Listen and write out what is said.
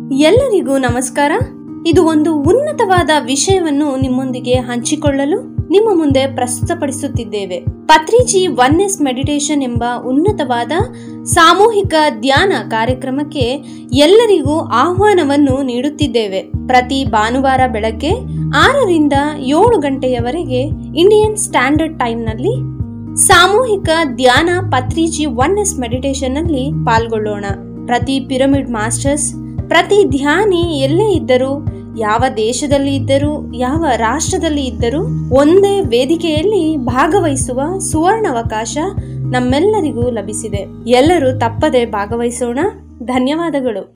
ಎಲ್ಲರಿಗೂ ನಮಸ್ಕಾರ ಇದು ಒಂದು ಉನ್ನತವಾದ ವಿಷಯವನ್ನು ನಿಮ್ಮೊಂದಿಗೆ ಹಂಚಿಕೊಳ್ಳಲು ನಿಮ್ಮ ಮುಂದೆ ಪ್ರಸ್ತುತಪಡಿಸುತ್ತಿದ್ದೇವೆ ಪತ್ರಿಜಿ ಒನ್ ಎಸ್ ಮೆಡಿಟೇಷನ್ ಎಂಬ ಉನ್ನತವಾದ ಸಾಮೂಹಿಕ ಧ್ಯಾನ ಕಾರ್ಯಕ್ರಮಕ್ಕೆ ಎಲ್ಲರಿಗೂ ಆಹ್ವಾನವನ್ನು ನೀಡುತ್ತಿದ್ದೇವೆ ಪ್ರತಿ ಭಾನುವಾರ ಬೆಳಗ್ಗೆ ಆರರಿಂದ ಏಳು ಗಂಟೆಯವರೆಗೆ ಇಂಡಿಯನ್ ಸ್ಟ್ಯಾಂಡರ್ಡ್ ಟೈಮ್ನಲ್ಲಿ ಸಾಮೂಹಿಕ ಧ್ಯಾನ ಪತ್ರಿಜಿ ಒನ್ ಎಸ್ ಮೆಡಿಟೇಷನ್ ನಲ್ಲಿ ಪಾಲ್ಗೊಳ್ಳೋಣ ಪ್ರತಿ ಪಿರಮಿಡ್ ಮಾಸ್ಟರ್ಸ್ ಪ್ರತಿ ಧ್ಯಾನಿ ಎಲ್ಲೇ ಇದ್ದರೂ ಯಾವ ದೇಶದಲ್ಲಿ ಇದ್ದರೂ ಯಾವ ರಾಷ್ಟ್ರದಲ್ಲಿ ಇದ್ದರೂ ಒಂದೇ ವೇದಿಕೆಯಲ್ಲಿ ಭಾಗವಹಿಸುವ ಸುವರ್ಣಾವಕಾಶ ನಮ್ಮೆಲ್ಲರಿಗೂ ಲಭಿಸಿದೆ ಎಲ್ಲರೂ ತಪ್ಪದೆ ಭಾಗವಹಿಸೋಣ ಧನ್ಯವಾದಗಳು